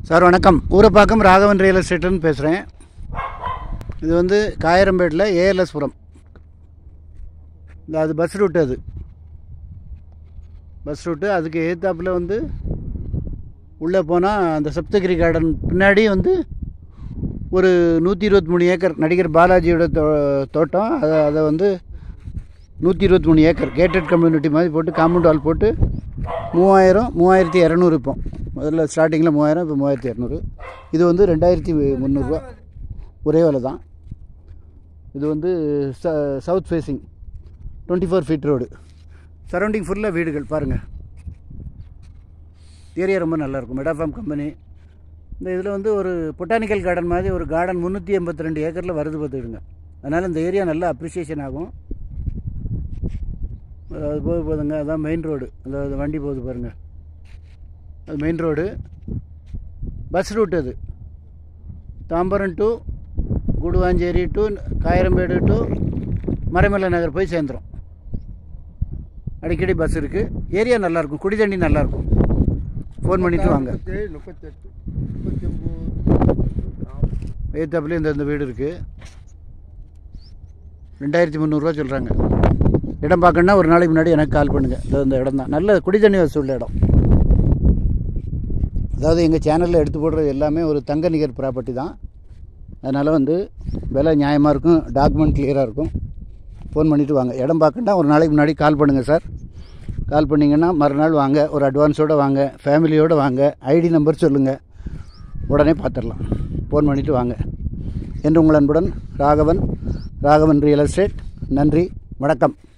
sir வணக்கம் Urapakkam Raghavan real எஸ்டேட்டுன்னு பேசுகிறேன் இது வந்து காயரம்பேட்டில் ஏஎல்எஸ்புரம் இந்த அது பஸ் ரூட்டு அது பஸ் ரூட்டு அதுக்கு எதிர்த்தாப்புல வந்து உள்ளே போனால் அந்த சப்தகிரி கார்டன் பின்னாடி வந்து ஒரு நூற்றி இருபத்தி மூணு ஏக்கர் நடிகர் பாலாஜியோட தோ தோட்டம் அதை அதை வந்து நூற்றி இருபத்தி மூணு ஏக்கர் கேட்டட் கம்யூனிட்டி மாதிரி போட்டு காம்பவுண்ட் வால் போட்டு மூவாயிரம் மூவாயிரத்தி இரநூறு இப்போ முதல்ல ஸ்டார்டிங்கில் மூவாயிரம் இப்போ மூவாயிரத்தி இரநூறு இது வந்து ரெண்டாயிரத்தி முந்நூறுரூவா ஒரே விலை தான் இது வந்து ச south facing twenty four feet road surrounding ஃபுல்லாக வீடுகள் பாருங்கள் ஏரியா ரொம்ப நல்லாயிருக்கும் மெடாஃபார்ம் கம்பெனி இந்த இதில் வந்து ஒரு பொட்டானிக்கல் கார்டன் மாதிரி ஒரு கார்டன் முந்நூற்றி எண்பத்தி ரெண்டு ஏக்கரில் வருது பார்த்துக்கிடுங்க அதனால் இந்த ஏரியா நல்லா அப்ரிசியேஷன் ஆகும் அது போது போதுங்க அதான் மெயின் ரோடு அந்த அது வண்டி போகுது பாருங்கள் அது மெயின் ரோடு பஸ் ரூட் அது Tambaram to Guduvanchery to Kayarambedu to Maraimalai Nagar போய் சேர்ந்துரும் அடிக்கடி பஸ் இருக்குது ஏரியா நல்லாயிருக்கும் குடி தண்ணி நல்லாயிருக்கும் ஃபோன் பண்ணிவிட்டு வாங்க முப்பத்தேழு முப்பத்தெட்டு முப்பத்தி ஒம்பது எய்த்தாப்புலேயும் இந்த இந்த வீடு இருக்குது ரெண்டாயிரத்தி முந்நூறுரூவா சொல்கிறாங்க இடம் பார்க்கணுன்னா ஒரு நாளைக்கு முன்னாடி எனக்கு கால் பண்ணுங்கள் இந்த இந்த இடம் தான் நல்ல குடி தண்ணி வசதி உள்ள இடம் அதாவது எங்கள் சேனலில் எடுத்து போடுறது எல்லாமே ஒரு தங்க நிகர் ப்ராப்பர்ட்டி தான் அதனால் வந்து விலை நியாயமாக இருக்கும் டாக்குமெண்ட் கிளியராக இருக்கும் ஃபோன் பண்ணிவிட்டு வாங்க இடம் பார்க்கணுன்னா ஒரு நாளைக்கு முன்னாடி கால் பண்ணுங்கள் சார் கால் பண்ணிங்கன்னா மறுநாள் வாங்க ஒரு அட்வான்ஸோடு வாங்க ஃபேமிலியோடு வாங்க ஐடி நம்பர் சொல்லுங்கள் உடனே பார்த்துடலாம் ஃபோன் பண்ணிவிட்டு வாங்க என்று உங்கள் அன்புடன் ராகவன் ராகவன் ரியல் எஸ்டேட் நன்றி வணக்கம்